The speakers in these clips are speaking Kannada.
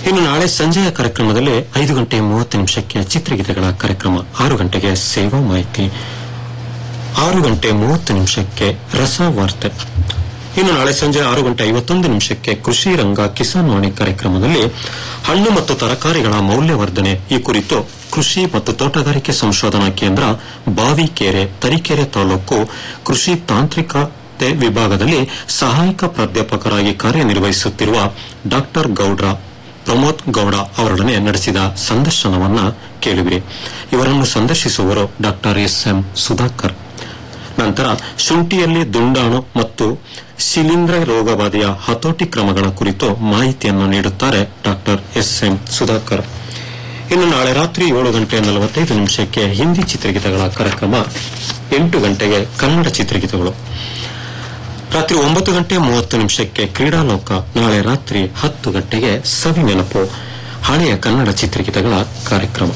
ಇನ್ನು ನಾಳೆ ಸಂಜೆಯ ಕಾರ್ಯಕ್ರಮದಲ್ಲಿ ಐದು ಗಂಟೆ ಮೂವತ್ತು ನಿಮಿಷಕ್ಕೆ ಚಿತ್ರಗೀತೆಗಳ ಕಾರ್ಯಕ್ರಮ ಆರು ಗಂಟೆಗೆ ಸೇವಾ ಮಾಹಿತಿ ಆರು ಗಂಟೆ ಮೂವತ್ತು ನಿಮಿಷಕ್ಕೆ ರಸವಾರ್ತೆ ಇನ್ನು ನಾಳೆ ಸಂಜೆ ಆರು ಗಂಟೆ ಐವತ್ತೊಂದು ನಿಮಿಷಕ್ಕೆ ಕೃಷಿ ರಂಗ ಕಿಸಾನ್ ವಾಣಿ ಕಾರ್ಯಕ್ರಮದಲ್ಲಿ ಹಣ್ಣು ಮತ್ತು ತರಕಾರಿಗಳ ಮೌಲ್ಯವರ್ಧನೆ ಈ ಕುರಿತು ಕೃಷಿ ಮತ್ತು ತೋಟಗಾರಿಕೆ ಸಂಶೋಧನಾ ಕೇಂದ್ರ ಬಾವಿಕೆರೆ ತರೀಕೆರೆ ತಾಲೂಕು ಕೃಷಿ ತಾಂತ್ರಿಕತೆ ವಿಭಾಗದಲ್ಲಿ ಸಹಾಯಕ ಪ್ರಾಧ್ಯಾಪಕರಾಗಿ ಕಾರ್ಯನಿರ್ವಹಿಸುತ್ತಿರುವ ಡಾಕ್ಟರ್ ಗೌಡ್ರ ಪ್ರಮೋದ್ ಗೌಡ ಅವರೊಡನೆ ನಡೆಸಿದ ಸಂದರ್ಶನವನ್ನ ಕೇಳಿವಿರಿ ಇವರನ್ನು ಸಂದರ್ಶಿಸುವವರು ಡಾಕ್ಟರ್ ಎಸ್ ಎಂ ಸುಧಾಕರ್ ನಂತರ ಶುಂಠಿಯಲ್ಲಿ ದುಂಡಾಣು ಮತ್ತು ಶಿಲೀಂಧ್ರ ರೋಗಬಾಧೆಯ ಹತೋಟಿ ಕ್ರಮಗಳ ಕುರಿತು ಮಾಹಿತಿಯನ್ನು ನೀಡುತ್ತಾರೆ ಡಾಕ್ಟರ್ ಎಸ್ ಎಂ ಸುಧಾಕರ್ ಇನ್ನು ನಾಳೆ ರಾತ್ರಿ ಏಳು ಗಂಟೆ ನಲವತ್ತೈದು ನಿಮಿಷಕ್ಕೆ ಹಿಂದಿ ಚಿತ್ರಗೀತೆಗಳ ಕಾರ್ಯಕ್ರಮ ಎಂಟು ಗಂಟೆಗೆ ಕನ್ನಡ ಚಿತ್ರಗೀತೆಗಳು ರಾತ್ರಿ ಒಂಬತ್ತು ಗಂಟೆ ಮೂವತ್ತು ನಿಮಿಷಕ್ಕೆ ಕ್ರೀಡಾಲೋಕ ನಾಳೆ ರಾತ್ರಿ ಹತ್ತು ಗಂಟೆಗೆ ಸವಿ ನೆನಪು ಹಳೆಯ ಕನ್ನಡ ಚಿತ್ರಗೀತೆಗಳ ಕಾರ್ಯಕ್ರಮ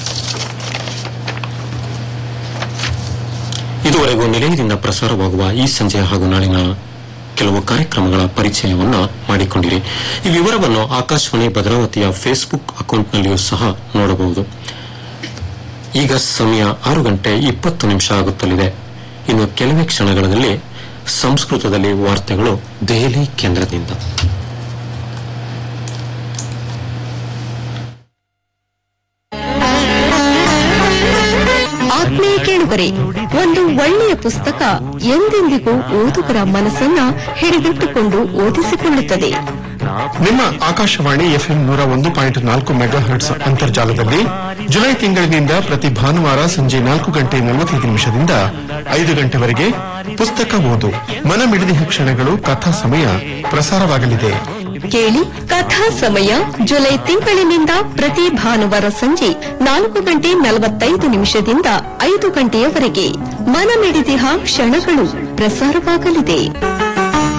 ಇದುವರೆಗೂ ನಿಲಯದಿಂದ ಪ್ರಸಾರವಾಗುವ ಈ ಸಂಜೆ ಹಾಗೂ ನಾಳಿನ ಕೆಲವು ಕಾರ್ಯಕ್ರಮಗಳ ಪರಿಚಯವನ್ನ ಮಾಡಿಕೊಂಡಿರಿ ಈ ವಿವರವನ್ನು ಆಕಾಶವಾಣಿ ಭದ್ರಾವತಿಯ ಫೇಸ್ಬುಕ್ ಅಕೌಂಟ್ನಲ್ಲಿಯೂ ಸಹ ನೋಡಬಹುದು ಈಗ ಸಮಯ ಆರು ಗಂಟೆ ಇಪ್ಪತ್ತು ನಿಮಿಷ ಆಗುತ್ತಲಿದೆ ಇನ್ನು ಕೆಲವೇ ಕ್ಷಣಗಳಲ್ಲಿ ಸಂಸ್ಕೃತದಲ್ಲಿ ವಾರ್ತೆಗಳು ದೆಹಲಿ ಕೇಂದ್ರದಿಂದ ಆತ್ಮೀಯ ಕೇಳುಗರೆ ಒಂದು ಒಳ್ಳೆಯ ಪುಸ್ತಕ ಎಂದೆಂದಿಗೂ ಓದುಗರ ಮನಸ್ಸನ್ನ ಹಿಡಿದಿಟ್ಟುಕೊಂಡು ಓದಿಸಿಕೊಳ್ಳುತ್ತದೆ ನಿಮ್ಮ ಆಕಾಶವಾಣಿ ಎಫ್ಎಂ ನೂರ ಒಂದು ಪಾಯಿಂಟ್ ನಾಲ್ಕು ಮೆಗಾ ಹರ್ಟ್ಸ್ ಅಂತರ್ಜಾಲದಲ್ಲಿ ಜುಲೈ ತಿಂಗಳಿನಿಂದ ಪ್ರತಿ ಭಾನುವಾರ ಸಂಜೆ ನಾಲ್ಕು ಗಂಟೆ ನಲವತ್ತೈದು ನಿಮಿಷದಿಂದ ಐದು ಗಂಟೆವರೆಗೆ ಪುಸ್ತಕ ಓದು ಮನಮಿಡಿದ ಕ್ಷಣಗಳು ಕಥಾ ಸಮಯ ಪ್ರಸಾರವಾಗಲಿದೆ ಕೇಳಿ ಕಥಾ ಸಮಯ ಜುಲೈ ತಿಂಗಳಿನಿಂದ ಪ್ರತಿ ಭಾನುವಾರ ಸಂಜೆ ನಾಲ್ಕು ಗಂಟೆ ನಲವತ್ತೈದು ನಿಮಿಷದಿಂದ ಐದು ಗಂಟೆಯವರೆಗೆ ಮನಮಿಡಿದಿಹ ಕ್ಷಣಗಳು ಪ್ರಸಾರವಾಗಲಿದೆ